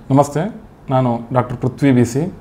ನಮಸ್ತೆ ನಾನು ಡಾಕ್ಟರ್ ಪೃಥ್ವಿ B C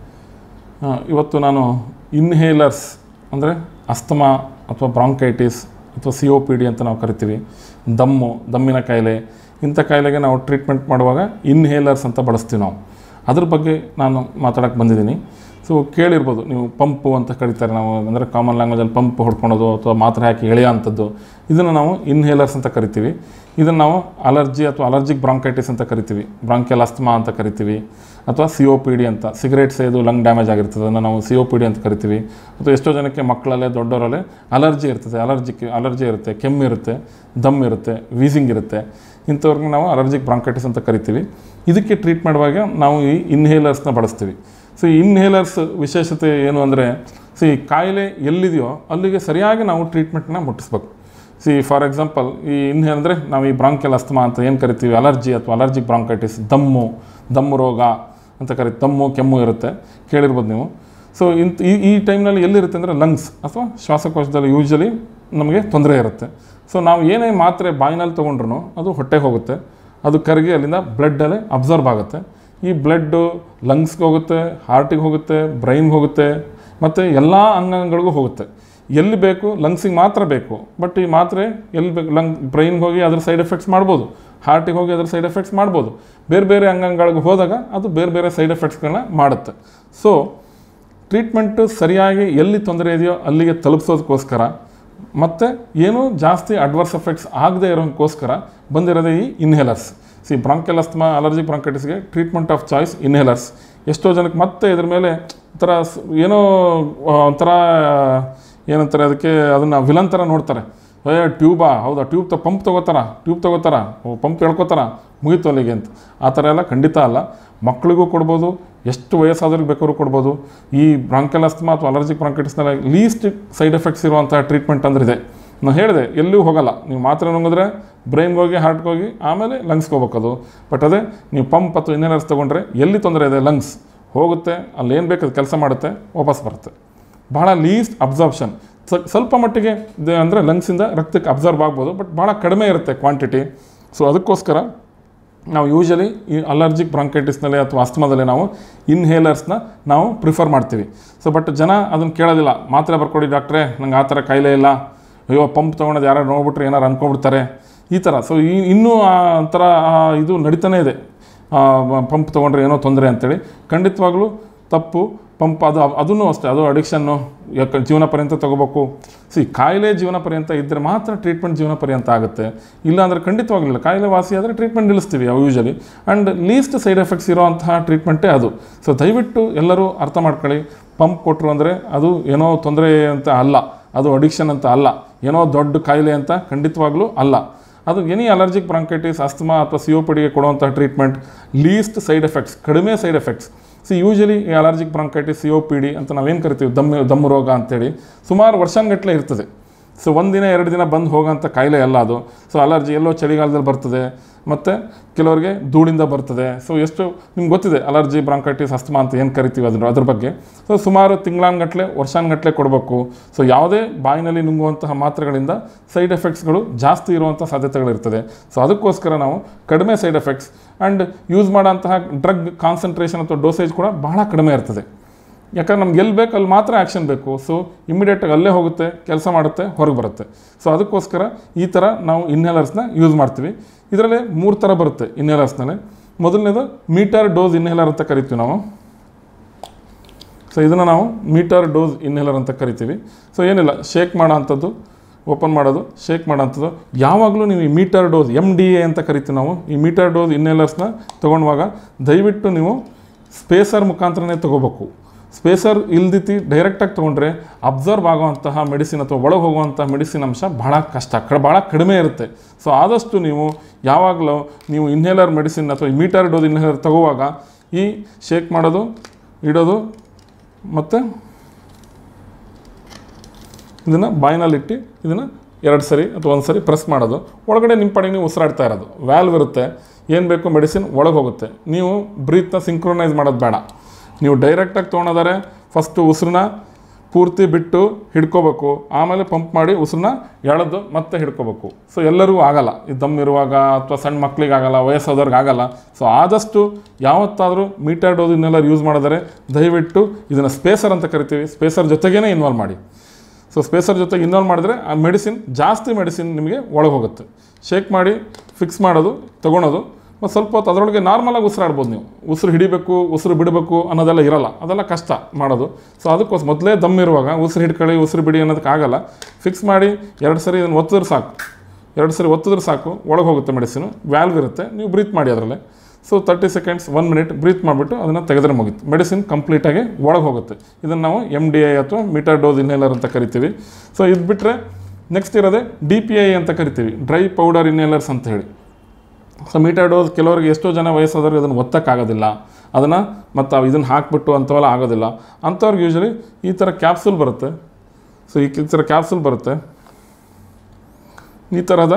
ಆ, ಇವತ್ತು ನಾನು ಇನ್ಹೇಲರ್ಸ್ ಅಂದರೆ ಅಸ್ತಮಾ ಅಥವಾ ಬ್ರಾಂಕೈಟಿಸ್ ಅಥವಾ ಸಿ ಒ ಪಿ ಡಿ ಅಂತ ನಾವು ಕರಿತೀವಿ ದಮ್ಮು ದಮ್ಮಿನ ಕಾಯಿಲೆ ಇಂಥ ಕಾಯಿಲೆಗೆ ನಾವು ಟ್ರೀಟ್ಮೆಂಟ್ ಮಾಡುವಾಗ ಇನ್ಹೇಲರ್ಸ್ ಅಂತ ಬಳಸ್ತೀವಿ ನಾವು ಅದ್ರ ಬಗ್ಗೆ ನಾನು ಮಾತಾಡೋಕ್ಕೆ ಬಂದಿದ್ದೀನಿ ಸೊ ಕೇಳಿರ್ಬೋದು ನೀವು ಪಂಪು ಅಂತ ಕರೀತಾರೆ ನಾವು ಅಂದರೆ ಕಾಮನ್ ಲ್ಯಾಂಗ್ವೇಜಲ್ಲಿ ಪಂಪ್ ಹೊಡ್ಕೊಳೋದು ಅಥವಾ ಮಾತ್ರೆ ಹಾಕಿ ಎಳೆಯೋ ಅಂಥದ್ದು ಇದನ್ನು ನಾವು ಇನ್ಹೇಲರ್ಸ್ ಅಂತ ಕರಿತೀವಿ ಇದನ್ನು ನಾವು ಅಲರ್ಜಿ ಅಥವಾ ಅಲರ್ಜಿಕ್ ಬ್ರಾಂಕೈಟಿಸ್ ಅಂತ ಕರಿತೀವಿ ಬ್ರಾಂಕಿಯಲ್ ಅಸ್ತಮಾ ಅಂತ ಕರಿತೀವಿ ಅಥವಾ ಸಿ ಒ ಪಿ ಡಿ ಅಂತ ಸಿಗರೇಟ್ ಸೇದು ಲಂಗ್ ಡ್ಯಾಮೇಜ್ ಆಗಿರ್ತದೆ ಅದನ್ನು ನಾವು ಸಿ ಒ ಪಿ ಡಿ ಅಂತ ಕರಿತೀವಿ ಅಥವಾ ಎಷ್ಟೋ ಜನಕ್ಕೆ ಮಕ್ಕಳಲ್ಲೇ ದೊಡ್ಡವರಲ್ಲೇ ಅಲರ್ಜಿ ಇರ್ತದೆ ಅಲರ್ಜಿಕ್ ಅಲರ್ಜಿ ಇರುತ್ತೆ ಕೆಮ್ಮು ಇರುತ್ತೆ ದಮ್ ಇರುತ್ತೆ ವೀಸಿಂಗ್ ಇರುತ್ತೆ ಇಂಥವ್ರಿಗೆ ನಾವು ಅಲರ್ಜಿಕ್ ಬ್ರಾಂಕೈಟಿಸ್ ಅಂತ ಕರಿತೀವಿ ಇದಕ್ಕೆ ಟ್ರೀಟ್ ಮಾಡುವಾಗ ನಾವು ಈ ಇನ್ಹೇಲರ್ಸ್ನ ಬಳಸ್ತೀವಿ ಸೊ ಈ ಇನ್ಹೇಲರ್ಸ್ ವಿಶೇಷತೆ ಏನು ಅಂದರೆ ಸಿ ಕಾಯಿಲೆ ಎಲ್ಲಿದೆಯೋ ಅಲ್ಲಿಗೆ ಸರಿಯಾಗಿ ನಾವು ಟ್ರೀಟ್ಮೆಂಟ್ನ ಮುಟ್ಟಿಸ್ಬೇಕು ಸಿ ಫಾರ್ ಎಕ್ಸಾಂಪಲ್ ಈ ಇನ್ಹೇಲ್ ಅಂದರೆ ನಾವು ಈ ಬ್ರಾಂಕಿಯಲ್ ಅಸ್ತಮಾ ಅಂತ ಏನು ಕರಿತೀವಿ ಅಲರ್ಜಿ ಅಥವಾ ಅಲರ್ಜಿಕ್ ಬ್ರಾಂಕೈಟಿಸ್ ದಮ್ಮು ದಮ್ಮು ರೋಗ ಅಂತ ಕರಿ ದಮ್ಮು ಕೆಮ್ಮು ಇರುತ್ತೆ ಕೇಳಿರ್ಬೋದು ನೀವು ಸೊ ಇಂಥ ಈ ಈ ಟೈಮ್ನಲ್ಲಿ ಎಲ್ಲಿರುತ್ತೆ ಅಂದರೆ ಲಂಗ್ಸ್ ಅಥವಾ ಶ್ವಾಸಕೋಶದಲ್ಲಿ ಯೂಶ್ವಲಿ ನಮಗೆ ತೊಂದರೆ ಇರುತ್ತೆ ಸೊ ನಾವು ಏನೇ ಮಾತ್ರೆ ಬಾಯಿನಲ್ಲಿ ತೊಗೊಂಡ್ರು ಅದು ಹೊಟ್ಟೆಗೆ ಹೋಗುತ್ತೆ ಅದು ಕರಗಿ ಅಲ್ಲಿಂದ ಬ್ಲಡ್ಡಲ್ಲೇ ಅಬ್ಸರ್ವ್ ಆಗುತ್ತೆ ಈ ಬ್ಲಡ್ಡು ಲಂಗ್ಸ್ಗೆ ಹೋಗುತ್ತೆ ಹಾರ್ಟಿಗೆ ಹೋಗುತ್ತೆ ಬ್ರೈನ್ಗೆ ಹೋಗುತ್ತೆ ಮತ್ತು ಎಲ್ಲ ಅಂಗಾಂಗಗಳಿಗೂ ಹೋಗುತ್ತೆ ಎಲ್ಲಿ ಬೇಕು ಲಂಗ್ಸಿಗೆ ಮಾತ್ರ ಬೇಕು ಬಟ್ ಈ ಮಾತ್ರೆ ಎಲ್ಲಿ ಬೇಕು ಲಂಗ್ ಬ್ರೈನ್ಗೆ ಹೋಗಿ ಅದ್ರ ಸೈಡ್ ಎಫೆಕ್ಟ್ಸ್ ಮಾಡ್ಬೋದು ಹಾರ್ಟಿಗೆ ಹೋಗಿ ಅದ್ರ ಸೈಡ್ ಎಫೆಕ್ಟ್ಸ್ ಮಾಡ್ಬೋದು ಬೇರೆ ಬೇರೆ ಅಂಗಾಂಗಗಳಿಗೆ ಹೋದಾಗ ಅದು ಬೇರೆ ಬೇರೆ ಸೈಡ್ ಎಫೆಕ್ಟ್ಸ್ಗಳನ್ನ ಮಾಡುತ್ತೆ ಸೊ ಟ್ರೀಟ್ಮೆಂಟು ಸರಿಯಾಗಿ ಎಲ್ಲಿ ತೊಂದರೆ ಇದೆಯೋ ಅಲ್ಲಿಗೆ ತಲುಪಿಸೋದಕ್ಕೋಸ್ಕರ ಮತ್ತು ಏನೂ ಜಾಸ್ತಿ ಅಡ್ವರ್ಸ್ ಎಫೆಕ್ಟ್ಸ್ ಆಗದೆ ಇರೋದಕ್ಕೋಸ್ಕರ ಬಂದಿರೋದೇ ಈ inhalers see bronchial asthma allergy ಬ್ರಾಂಕೈಟಿಸ್ಗೆ ಟ್ರೀಟ್ಮೆಂಟ್ ಆಫ್ ಚಾಯ್ಸ್ ಇನ್ಹೇಲರ್ಸ್ ಎಷ್ಟೋ ಜನಕ್ಕೆ ಮತ್ತೆ ಇದ್ರ ಮೇಲೆ ಒಂಥರ ಸ್- ಏನೋ ಆ, ಒಂಥರ ಏನಂತಾರೆ ಅದಕ್ಕೆ ಅದನ್ನು ವಿಲನ್ ಥರ ನೋಡ್ತಾರೆ ಏ ಟ್ಯೂಬಾ ಹೌದಾ ಟ್ಯೂಬ್ ತ ಪಂಪ್ ತೊಗೋತಾರ ಟ್ಯೂಬ್ ತೊಗೋತಾರ ಪಂಪ್ ಹೇಳ್ಕೊತಾರ ಮುಗೀತು ಅಲ್ಲಿಗೆ ಅಂತ ಆ ಥರ ಎಲ್ಲ ಖಂಡಿತ ಅಲ್ಲ ಮಕ್ಕಳಿಗೂ ಕೊಡ್ಬೋದು ಎಷ್ಟು ವಯಸ್ಸಾದ್ರಿಗೆ ಬೇಕಾದ್ರೂ ಕೊಡ್ಬೋದು ಈ ಬ್ರಾಂಕೆಲ್ ಅಸ್ತಮಾ ಅಥವಾ ಅಲರ್ಜಿಕ್ ಬ್ರಾಂಕೈಟಿಸ್ನೆಲ್ಲ ಲೀಸ್ಟ್ ಸೈಡ್ ಎಫೆಕ್ಟ್ಸ್ ಇರುವಂಥ ಟ್ರೀಟ್ಮೆಂಟ್ ಅಂದ್ರೆ ಇದೆ ನಾನು ಹೇಳಿದೆ ಎಲ್ಲೂ ಹೋಗಲ್ಲ ನೀವು ಮಾತ್ರೆ ನುಂಗಿದ್ರೆ ಬ್ರೈನ್ಗೆ ಹೋಗಿ ಹಾರ್ಟ್ಗೆ ಹೋಗಿ ಆಮೇಲೆ ಲಂಗ್ಸ್ಗೆ ಹೋಗ್ಬೇಕದು ಬಟ್ ಅದೇ ನೀವು ಪಂಪ್ ಅಥವಾ ಇನ್ನೇನರ್ಸ್ ತೊಗೊಂಡ್ರೆ ಎಲ್ಲಿ ತೊಂದರೆ ಇದೆ ಲಂಗ್ಸ್ ಹೋಗುತ್ತೆ ಅಲ್ಲಿ ಏನು ಬೇಕು ಅದು ಕೆಲಸ ಮಾಡುತ್ತೆ ವಾಪಸ್ ಬರುತ್ತೆ ಬಹಳ ಲೀಸ್ಟ್ ಅಬ್ಸಾರ್ಪ್ಷನ್ ಸ್ವಲ್ಪ ಮಟ್ಟಿಗೆ ಇದೆ ಅಂದರೆ ಲಂಗ್ಸಿಂದ ರಕ್ತಕ್ಕೆ ಅಬ್ಸರ್ವ್ ಆಗ್ಬೋದು ಬಟ್ ಭಾಳ ಕಡಿಮೆ ಇರುತ್ತೆ ಕ್ವಾಂಟಿಟಿ ಸೊ ಅದಕ್ಕೋಸ್ಕರ ನಾವು ಯೂಶಲಿ ಈ ಅಲರ್ಜಿಕ್ ಬ್ರಾಂಕೈಟಿಸ್ನಲ್ಲಿ ಅಥವಾ ಅಸ್ತಮಾದಲ್ಲಿ ನಾವು ಇನ್ಹೇಲರ್ಸ್ನ ನಾವು ಪ್ರಿಫರ್ ಮಾಡ್ತೀವಿ ಸೊ ಬಟ್ ಜನ ಅದನ್ನು ಕೇಳೋದಿಲ್ಲ ಮಾತ್ರೆ ಬರ್ಕೊಡಿ ಡಾಕ್ಟ್ರೇ ನಂಗೆ ಆ ಥರ ಕಾಯಿಲೆ ಇಲ್ಲ ಅಯ್ಯೋ ಪಂಪ್ ತೊಗೊಳೋದು ಯಾರು ನೋಡ್ಬಿಟ್ರೆ ಏನಾರು ಅಂದ್ಕೊಂಡ್ಬಿಡ್ತಾರೆ ಈ ಥರ ಸೊ ಈ ಇನ್ನೂ ಆ ಥರ ಆ ಇದು ನಡೀತಾನೇ ಇದೆ ಪಂಪ್ ತೊಗೊಂಡ್ರೆ ಏನೋ ತೊಂದರೆ ಅಂತೇಳಿ ಖಂಡಿತವಾಗ್ಲೂ ತಪ್ಪು ಪಂಪ್ ಅದು ಅದನ್ನು ಅಷ್ಟೇ ಅದು ಅಡಿಕ್ಷನ್ನು ಯಾಕೆ ಜೀವನ ಪರ್ಯಂತ ತೊಗೋಬೇಕು ಸಿ ಕಾಯಿಲೆ ಜೀವನ ಪರ್ಯಂತ ಇದ್ದರೆ ಮಾತ್ರ ಟ್ರೀಟ್ಮೆಂಟ್ ಜೀವನ ಪರ್ಯಂತ ಆಗುತ್ತೆ ಇಲ್ಲ ಅಂದರೆ ಖಂಡಿತವಾಗಲಿಲ್ಲ ಕಾಯಿಲೆ ವಾಸಿ ಆದರೆ ಟ್ರೀಟ್ಮೆಂಟ್ ನಿಲ್ಲಿಸ್ತೀವಿ ಅವು usually and least side effects ಇರೋವಂತಹ ಟ್ರೀಟ್ಮೆಂಟೇ ಅದು ಸೊ ದಯವಿಟ್ಟು ಎಲ್ಲರೂ ಅರ್ಥ ಮಾಡ್ಕೊಳ್ಳಿ ಪಂಪ್ ಕೊಟ್ಟರು ಅಂದರೆ ಅದು ಏನೋ ತೊಂದರೆ ಅಂತ ಅಲ್ಲ ಅದು ಅಡಿಕ್ಷನ್ ಅಂತ ಅಲ್ಲ ಏನೋ ದೊಡ್ಡ ಕಾಯಿಲೆ ಅಂತ ಖಂಡಿತವಾಗ್ಲೂ ಅಲ್ಲ ಅದು ಎನಿ ಅಲರ್ಜಿಕ್ ಬ್ರಾಂಕೈಟಿಸ್ ಅಸ್ತಮಾ ಅಥವಾ ಸಿ ಒ ಪಿಡಿಗೆ ಕೊಡುವಂಥ ಟ್ರೀಟ್ಮೆಂಟ್ ಲೀಸ್ಟ್ ಸೈಡ್ ಎಫೆಕ್ಟ್ಸ್ ಕಡಿಮೆ ಸೈಡ್ ಎಫೆಕ್ಟ್ಸ್ ಸಿ ಯೂಶಲಿ ಈ allergic bronchitis C O P D ಅಂತ ನಾವೇನು ಕರಿತೀವಿ ದಮ್ಮು ದಮ್ಮು ರೋಗ ಅಂತೇಳಿ ಸುಮಾರು ವರ್ಷಾನುಗಟ್ಟಲೆ ಇರ್ತದೆ ಸೊ ಒಂದಿನ ಎರಡು ದಿನ ಬಂದು ಹೋಗೋಂಥ ಕಾಯಿಲೆ ಅಲ್ಲ ಅದು ಸೊ ಅಲರ್ಜಿ ಎಲ್ಲೋ ಚಳಿಗಾಲದಲ್ಲಿ ಬರ್ತದೆ ಮತ್ತು ಕೆಲವರಿಗೆ ಧೂಳಿಂದ ಬರ್ತದೆ ಸೊ ಎಷ್ಟು ನಿಮ್ಗೆ ಗೊತ್ತಿದೆ ಅಲರ್ಜಿ ಬ್ರಾಂಕೈಟಿಸ್ ಅಸ್ತಮಾ ಅಂತ ಏನು ಕರಿತೀವಿ ಅದ್ರ ಅದ್ರ ಬಗ್ಗೆ ಸೊ ಸುಮಾರು ತಿಂಗಳಾನ್ಗಟ್ಲೆ ವರ್ಷಾನ್ಗಟ್ಲೆ ಕೊಡಬೇಕು ಸೊ ಯಾವುದೇ ಬಾಯಿನಲ್ಲಿ ನುಂಗುವಂತಹ ಮಾತ್ರೆಗಳಿಂದ ಸೈಡ್ ಎಫೆಕ್ಟ್ಸ್ಗಳು ಜಾಸ್ತಿ ಇರುವಂಥ ಸಾಧ್ಯತೆಗಳಿರ್ತದೆ ಸೊ ಅದಕ್ಕೋಸ್ಕರ ನಾವು ಕಡಿಮೆ ಸೈಡ್ ಎಫೆಕ್ಟ್ಸ್ ಆ್ಯಂಡ್ ಯೂಸ್ ಮಾಡೋಂತಹ ಡ್ರಗ್ ಕಾನ್ಸಂಟ್ರೇಷನ್ ಅಥವಾ ಡೋಸೇಜ್ ಕೂಡ ಬಹಳ ಕಡಿಮೆ ಇರ್ತದೆ ಯಾಕಂದ್ರೆ ನಮ್ಗೆ ಎಲ್ಲಿ ಬೇಕು ಅಲ್ಲಿ ಮಾತ್ರ ಆ್ಯಕ್ಷನ್ ಬೇಕು ಸೊ ಇಮಿಡಿಯೇಟಾಗಿ ಅಲ್ಲೇ ಹೋಗುತ್ತೆ ಕೆಲಸ ಮಾಡುತ್ತೆ ಹೊರಗೆ ಬರುತ್ತೆ ಸೊ ಅದಕ್ಕೋಸ್ಕರ ಈ ಥರ ನಾವು ಇನ್ಹೇಲರ್ಸ್ನ ಯೂಸ್ ಮಾಡ್ತೀವಿ ಇದರಲ್ಲಿ ಮೂರು ಥರ ಬರುತ್ತೆ ಇನ್ಹೇಲರ್ಸ್ನಲ್ಲಿ ಮೊದಲನೇದು ಮೀಟರ್ ಡೋಸ್ ಇನ್ಹೇಲರ್ ಅಂತ ಕರಿತೀವಿ ನಾವು ಸೊ ಇದನ್ನು ನಾವು ಮೀಟರ್ ಡೋಸ್ ಇನ್ಹೇಲರ್ ಅಂತ ಕರಿತೀವಿ ಸೊ ಏನಿಲ್ಲ ಶೇಕ್ ಮಾಡೋ ಅಂಥದ್ದು ಓಪನ್ ಮಾಡೋದು ಶೇಕ್ ಮಾಡೋ ಅಂಥದ್ದು ಯಾವಾಗಲೂ ನೀವು ಈ meter dose M D A ಅಂತ ಕರಿತೀವಿ ನಾವು ಈ ಮೀಟರ್ ಡೋಸ್ ಇನ್ಹೇಲರ್ಸ್ನ ತೊಗೊಳುವಾಗ ದಯವಿಟ್ಟು ನೀವು ಸ್ಪೇಸರ್ ಮುಖಾಂತರನೇ ತೊಗೋಬೇಕು ಸ್ಪೇಸರ್ ಇಲ್ದಿತಿ ಡೈರೆಕ್ಟಾಗಿ ತೊಗೊಂಡ್ರೆ ಅಬ್ಸರ್ವ್ ಆಗುವಂತಹ ಮೆಡಿಸಿನ್ ಅಥವಾ ಒಳಗೆ ಹೋಗುವಂಥ ಮೆಡಿಸಿನ್ ಅಂಶ ಭಾಳ ಕಷ್ಟ ಕ ಭಾಳ ಕಡಿಮೆ ಇರುತ್ತೆ ಸೊ ಆದಷ್ಟು ನೀವು ಯಾವಾಗಲೂ ನೀವು ಇನ್ಹೇಲರ್ ಮೆಡಿಸಿನ್ ಅಥವಾ ಈ ಮೀಟರ್ ಡೋಸ್ ಇನ್ಹೇಲರ್ ತಗೋವಾಗ ಈ ಶೇಕ್ ಮಾಡೋದು ಇಡೋದು ಮತ್ತು ಇದನ್ನು ಬಾಯಿನಲ್ಲಿಟ್ಟು ಇದನ್ನು ಎರಡು ಸರಿ ಅಥವಾ ಒಂದು ಸರಿ ಪ್ರೆಸ್ ಮಾಡೋದು ಒಳಗಡೆ ನಿಮ್ಮ ಪಾಡಿಗೆ ನೀವು ಉಸಿರಾಡ್ತಾ ಇರೋದು ವ್ಯಾಲ್ವ್ ಇರುತ್ತೆ ಏನು ಬೇಕು ಮೆಡಿಸಿನ್ ಒಳಗೆ ಹೋಗುತ್ತೆ ನೀವು ಬ್ರೀತ್ನ ಸಿಂಕ್ರೊನೈಸ್ ಮಾಡೋದು ಬೇಡ ನೀವು ಡೈರೆಕ್ಟಾಗಿ ತೊಗೊಳೋದಾರೆ ಫಸ್ಟು ಉಸಿರನ್ನ ಪೂರ್ತಿ ಬಿಟ್ಟು ಹಿಡ್ಕೋಬೇಕು ಆಮೇಲೆ ಪಂಪ್ ಮಾಡಿ ಉಸಿರನ್ನ ಎಳೆದು ಮತ್ತೆ ಹಿಡ್ಕೋಬೇಕು ಸೊ ಎಲ್ಲರಿಗೂ ಆಗಲ್ಲ ಈ ದಮ್ ಇರುವಾಗ ಅಥವಾ ಸಣ್ಣ ಮಕ್ಳಿಗೆ ಆಗಲ್ಲ ವಯಸ್ಸಾದವ್ರಿಗೆ ಆಗಲ್ಲ ಸೊ ಆದಷ್ಟು ಯಾವತ್ತಾದರೂ ಮೀಟರ್ ಡೋಸ್ ಇನ್ನೆಲ್ಲ ಯೂಸ್ ಮಾಡಿದರೆ ದಯವಿಟ್ಟು ಇದನ್ನು ಸ್ಪೇಸರ್ ಅಂತ ಕರಿತೀವಿ ಸ್ಪೇಸರ್ ಜೊತೆಗೇ ಇನ್ವಾಲ್ವ್ ಮಾಡಿ ಸೊ ಸ್ಪೇಸರ್ ಜೊತೆಗೆ ಇನ್ವಾಲ್ವ್ ಮಾಡಿದ್ರೆ ಆ ಮೆಡಿಸಿನ್ ಜಾಸ್ತಿ ಮೆಡಿಸಿನ್ ನಿಮಗೆ ಒಳಗೆ ಹೋಗುತ್ತೆ ಶೇಕ್ ಮಾಡಿ ಫಿಕ್ಸ್ ಮಾಡೋದು ತೊಗೊಳೋದು ಮತ್ತು ಸ್ವಲ್ಪ ಹೊತ್ತು ಅದರೊಳಗೆ ನಾರ್ಮಲಾಗಿ ಉಸಿರಾಡ್ಬೋದು ನೀವು ಉಸಿರು ಹಿಡಿಬೇಕು ಉಸಿರು ಬಿಡಬೇಕು ಅನ್ನೋದೆಲ್ಲ ಇರಲ್ಲ ಅದೆಲ್ಲ ಕಷ್ಟ ಮಾಡೋದು ಸೊ ಅದಕ್ಕೋಸ್ಕರ ಮೊದಲೇ ದಮ್ ಇರುವಾಗ ಉಸಿರು ಹಿಡ್ಕೊಳ್ಳಿ ಉಸಿರು ಬಿಡಿ ಅನ್ನೋದಕ್ಕೆ ಆಗಲ್ಲ ಫಿಕ್ಸ್ ಮಾಡಿ ಎರಡು ಸರಿ ಇದನ್ನು ಒತ್ತಿದ್ರೆ ಸಾಕು ಎರಡು ಸರಿ ಒತ್ತಿದ್ರೆ ಸಾಕು ಒಳಗೆ ಹೋಗುತ್ತೆ ಮೆಡಿಸಿನು ವ್ಯಾಲ್ವ್ ಇರುತ್ತೆ ನೀವು ಬ್ರೀತ್ ಮಾಡಿ ಅದರಲ್ಲೇ so thirty seconds one minute breathe ಮಾಡಿಬಿಟ್ಟು ಅದನ್ನು ತೆಗೆದ್ರೆ ಮುಗೀತು ಮೆಡಿಸಿನ್ ಕಂಪ್ಲೀಟಾಗಿ ಒಳಗೆ ಹೋಗುತ್ತೆ ಇದನ್ನು ನಾವು ಎಮ್ ಡಿ ಐ ಅಥವಾ ಮೀಟರ್ ಡೋಸ್ ಇನ್ಹೇಲರ್ ಅಂತ ಕರಿತೀವಿ ಸೊ ಇದು ಬಿಟ್ಟರೆ ನೆಕ್ಸ್ಟ್ ಇರೋದೇ ಡಿ ಪಿ ಐ ಅಂತ ಕರಿತೀವಿ ಡ್ರೈ ಪೌಡರ್ ಇನ್ಹೇಲರ್ಸ್ ಅಂತ ಹೇಳಿ ಸೊ ಮೀಟರ್ ಡೋಸ್ ಕೆಲವರಿಗೆ ಎಷ್ಟೋ ಜನ ವಯಸ್ಸಾದವ್ರಿಗೆ ಅದನ್ನು ಒತ್ತಕ್ಕಾಗೋದಿಲ್ಲ ಅದನ್ನು ಮತ್ತು ಇದನ್ನು ಹಾಕ್ಬಿಟ್ಟು ಅಂಥವೆಲ್ಲ ಆಗೋದಿಲ್ಲ ಅಂಥವ್ರಿಗೆ ಯೂಶಲಿ ಈ ಥರ ಕ್ಯಾಪ್ಸೂಲ್ ಬರುತ್ತೆ ಸೊ ಈ ಥರ ಕ್ಯಾಪ್ಸೂಲ್ ಬರುತ್ತೆ ಈ ಥರದ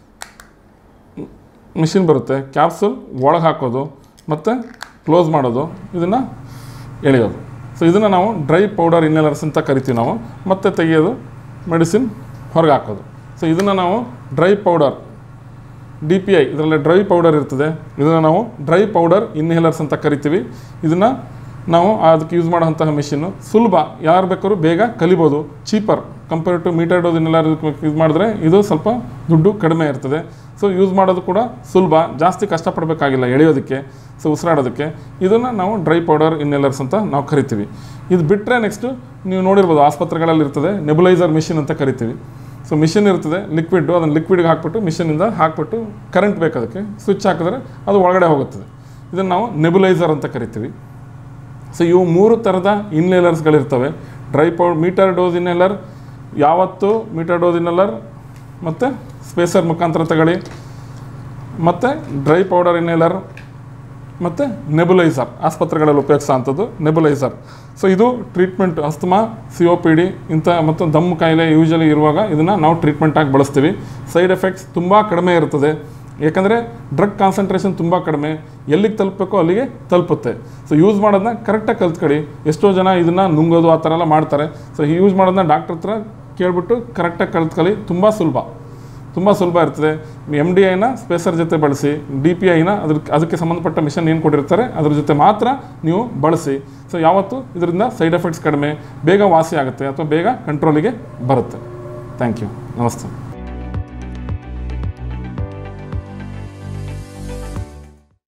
ಮಿಷಿನ್ ಬರುತ್ತೆ ಕ್ಯಾಪ್ಸೂಲ್ ಒಳಗೆ ಹಾಕೋದು ಮತ್ತು ಕ್ಲೋಸ್ ಮಾಡೋದು ಇದನ್ನು ಎಳೆಯೋದು ಸೊ ಇದನ್ನು ನಾವು ಡ್ರೈ ಪೌಡರ್ ಇನ್ನೆಲರ್ಸ್ ಅಂತ ಕರಿತೀವಿ ನಾವು ಮತ್ತೆ ತೆಗೆಯೋದು ಮೆಡಿಸಿನ್ ಹೊರಗೆ ಹಾಕೋದು ಸೊ ಇದನ್ನು ನಾವು dry powder D P I ಇದರಲ್ಲಿ ಡ್ರೈ ಪೌಡರ್ ಇರ್ತದೆ ಇದನ್ನು ನಾವು ಡ್ರೈ ಪೌಡರ್ ಇನ್ಹೇಲರ್ಸ್ ಅಂತ ಕರಿತೀವಿ ಇದನ್ನು ನಾವು ಅದಕ್ಕೆ ಯೂಸ್ ಮಾಡೋಂತಹ ಮಿಷಿನ್ನು ಸುಲಭ ಯಾರು ಬೇಕಾದ್ರೂ ಬೇಗ ಕಲಿಬೋದು cheaper compare to meter dose inhaler use ಮಾಡಿದ್ರೆ ಇದು ಸ್ವಲ್ಪ ದುಡ್ಡು ಕಡಿಮೆ ಇರ್ತದೆ ಸೊ ಯೂಸ್ ಮಾಡೋದು ಕೂಡ ಸುಲಭ ಜಾಸ್ತಿ ಕಷ್ಟಪಡಬೇಕಾಗಿಲ್ಲ ಎಳೆಯೋದಕ್ಕೆ ಸೊ ಉಸಿರಾಡೋದಕ್ಕೆ ಇದನ್ನು ನಾವು ಡ್ರೈ ಪೌಡರ್ ಇನ್ನೆಲ್ಲರ್ಸ್ ಅಂತ ನಾವು ಕರಿತೀವಿ ಇದು ಬಿಟ್ಟರೆ ನೆಕ್ಸ್ಟು ನೀವು ನೋಡಿರ್ಬೋದು ಆಸ್ಪತ್ರೆಗಳಲ್ಲಿ ಇರ್ತದೆ ನೆಬುಲೈಸರ್ ಮಿಷಿನ್ ಅಂತ ಕರಿತೀವಿ ಸೊ ಮಿಷಿನ್ ಇರ್ತದೆ ಲಿಕ್ವಿಡ್ಡು ಅದನ್ನು ಲಿಕ್ವಿಡ್ಗೆ ಹಾಕ್ಬಿಟ್ಟು ಮಿಷಿನಿಂದ ಹಾಕ್ಬಿಟ್ಟು ಕರೆಂಟ್ ಬೇಕು ಅದಕ್ಕೆ ಸ್ವಿಚ್ ಹಾಕಿದ್ರೆ ಅದು ಒಳಗಡೆ ಹೋಗುತ್ತದೆ ಇದನ್ನು ನಾವು ನೆಬುಲೈಸರ್ ಅಂತ ಕರಿತೀವಿ ಸೊ ಇವು ಮೂರು ಥರದ ಇನ್ಹೇಲರ್ಸ್ಗಳಿರ್ತವೆ ಡ್ರೈ ಪೌ ಮೀಟರ್ ಡೋಸ್ ಇನ್ಹೇಲರ್ ಯಾವತ್ತು ಮೀಟರ್ ಡೋಸ್ ಇನ್ಹೇಲರ್ ಮತ್ತು ಸ್ಪೇಸರ್ ಮುಖಾಂತರ ತಗೊಳ್ಳಿ ಮತ್ತು ಡ್ರೈ ಪೌಡರ್ ಇನ್ಹೇಲರ್ ಮತ್ತು ನೆಬುಲೈಸರ್ ಆಸ್ಪತ್ರೆಗಳಲ್ಲಿ ಉಪಯೋಗಿಸೋ ಅಂಥದ್ದು ನೆಬುಲೈಸರ್ ಸೊ ಇದು treatment asthma C O P D ಇಂಥ ಮತ್ತು ದಮ್ಮು ಕಾಯಿಲೆ ಯೂಶಲಿ ಇರುವಾಗ ಇದನ್ನು ನಾವು ಟ್ರೀಟ್ಮೆಂಟಾಗಿ ಬಳಸ್ತೀವಿ ಸೈಡ್ ಎಫೆಕ್ಟ್ಸ್ ತುಂಬ ಕಡಿಮೆ ಇರ್ತದೆ ಯಾಕಂದರೆ ಡ್ರಗ್ ಕಾನ್ಸಂಟ್ರೇಷನ್ ತುಂಬ ಕಡಿಮೆ ಎಲ್ಲಿಗೆ ತಲುಪಬೇಕೋ ಅಲ್ಲಿಗೆ ತಲುಪುತ್ತೆ ಸೊ ಯೂಸ್ ಮಾಡೋದನ್ನ ಕರೆಕ್ಟಾಗಿ ಕಲ್ತ್ಕೊಳ್ಳಿ ಎಷ್ಟೋ ಜನ ಇದನ್ನು ನುಂಗೋದು ಆ ಥರ ಎಲ್ಲ ಮಾಡ್ತಾರೆ ಸೊ ಯೂಸ್ ಮಾಡೋದನ್ನ ಡಾಕ್ಟ್ರ್ ಹತ್ರ ಕೇಳಿಬಿಟ್ಟು ಕರೆಕ್ಟಾಗಿ ಕಲ್ತ್ಕೊಳ್ಳಿ ತುಂಬ ಸುಲಭ ತುಂಬ ಸುಲಭ ಇರ್ತದೆ ಎಮ್ ಡಿ ಐನ ಸ್ಪೇಸರ್ ಜೊತೆ ಬಳಸಿ ಡಿ ಪಿ ಐನ ಅದ್ರ ಅದಕ್ಕೆ ಸಂಬಂಧಪಟ್ಟ ಮಿಷನ್ ಏನು ಕೊಟ್ಟಿರ್ತಾರೆ ಅದ್ರ ಜೊತೆ ಮಾತ್ರ ನೀವು ಬಳಸಿ ಸೊ ಯಾವತ್ತೂ ಇದರಿಂದ ಸೈಡ್ ಎಫೆಕ್ಟ್ಸ್ ಕಡಿಮೆ ಬೇಗ ವಾಸಿ ಆಗುತ್ತೆ ಅಥವಾ ಬೇಗ ಕಂಟ್ರೋಲಿಗೆ ಬರುತ್ತೆ ಥ್ಯಾಂಕ್ ಯು ನಮಸ್ತೆ